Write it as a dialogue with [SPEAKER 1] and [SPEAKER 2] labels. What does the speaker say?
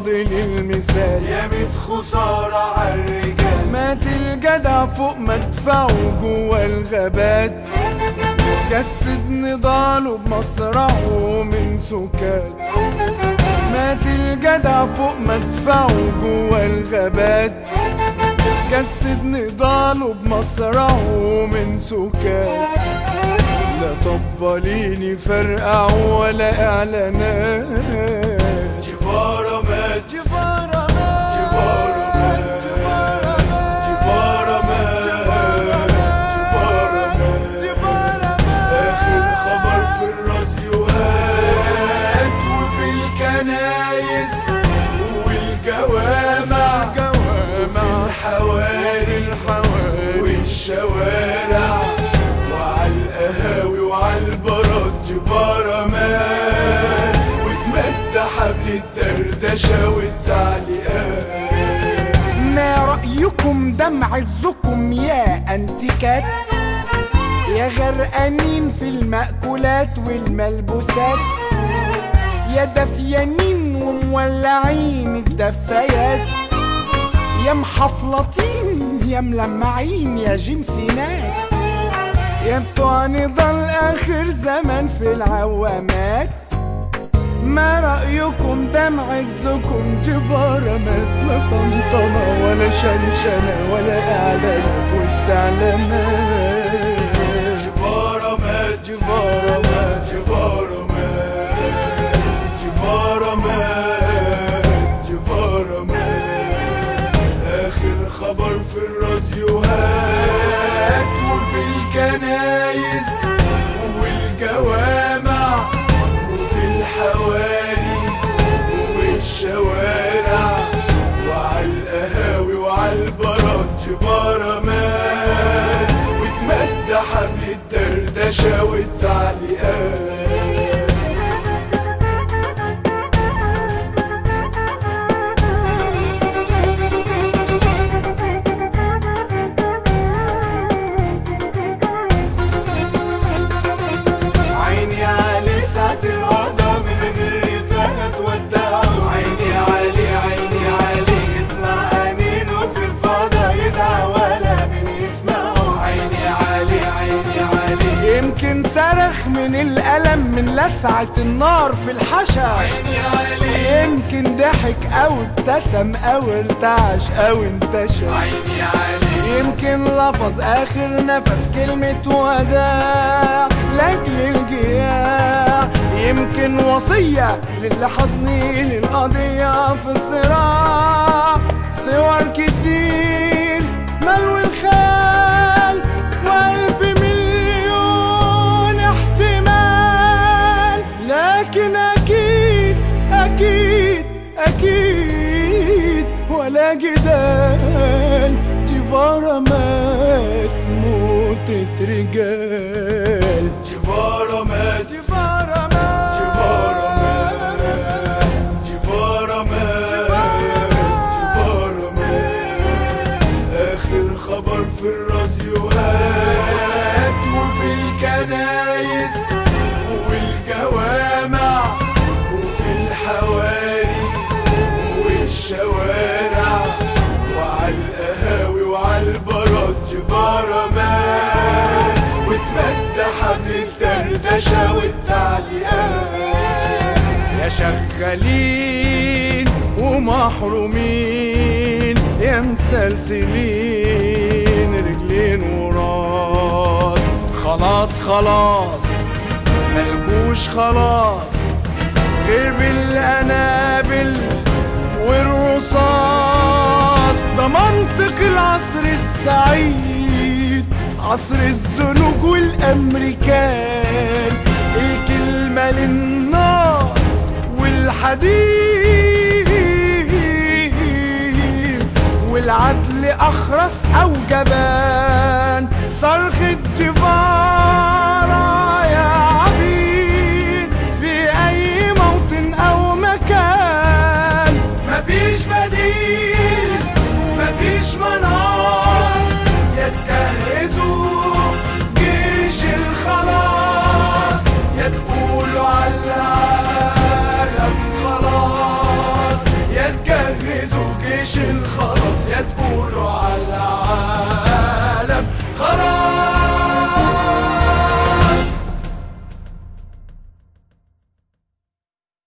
[SPEAKER 1] فاضل المثال
[SPEAKER 2] يا ميت خسارة عالرجال
[SPEAKER 1] مات الجدع فوق مدفعه جوا الغابات جسد نضاله بمصرعه من سكات مات الجدع فوق مدفعه جوا الغابات جسد نضاله بمصرعه من سكات لا طباليني فرقعوا ولا اعلانات
[SPEAKER 2] جفارة مات
[SPEAKER 1] جفارة مات
[SPEAKER 2] جفارة مات
[SPEAKER 1] جفارة مات
[SPEAKER 2] جفارة مات
[SPEAKER 1] جفارة
[SPEAKER 2] آخر خبر في الراديوهات وفي الكنايس والجوامع وفي الحواري والشوارع وعلى القهاوي وعلى البارات جبارة مات واتمد حبل الدردشة والتعليقات
[SPEAKER 1] ما رأيكم دم عزكم يا أنتيكات يا غرقانين في المأكولات والملبوسات يا دفيانين ومولعين الدفايات يا محفلطين يا ملمعين يا جمسينات يا بتوع نضال آخر زمن في العوامات ما رأيكم دم عزكم جبارة مات لا طنطنة ولا شنشنة ولا إعلانات واستعلامات
[SPEAKER 2] جفارة مات جفارة مات جفارة مات جفارة مات جفارة مات آخر خبر في الراديوهات وفي الكنايس والجوامع وفي الحواري والشوارع وعلى القهاوي وعلى البارات جبارة مات واتمد حبل الدردشة والتعليقات عيني علي ساعة الوضع من غير رفاقة ودعوا عيني علي عيني علي يطلع أنينه في الفضا يزعل ولا من يسمعه عيني علي عيني علي
[SPEAKER 1] يمكن صرخ من الألم من لسعة النار في الحشا
[SPEAKER 2] عيني علي
[SPEAKER 1] يمكن ضحك أو ابتسم أو ارتعش أو انتشر
[SPEAKER 2] عيني علي
[SPEAKER 1] يمكن لفظ آخر نفس كلمة وداع لأجل الجياع يمكن وصية للي حاضنين القضية في الصراع صور كتير ملو الخيال وألف مليون احتمال لكن أكيد أكيد أكيد ولا جدال جفارة مات موتة رجال
[SPEAKER 2] جفارة مات
[SPEAKER 1] جفارة مات
[SPEAKER 2] جفارة مات جفارة مات جفارة مات آخر خبر في الراديوهات وفي الكنايس والجوامع وفي الحواري والشوارع وعلى القهاوي وعلى البارات جبارة مات واتمد حبل الدردشة والتعليقات
[SPEAKER 1] يا شغالين ومحرومين يا مسلسلين رجلين وراس خلاص خلاص ملكوش خلاص غير بالقنابل والرصاص ده منطق العصر السعيد عصر الزنوج والامريكان الكلمة للنار والحديد والعدل اخرس او جبان صرخة جبار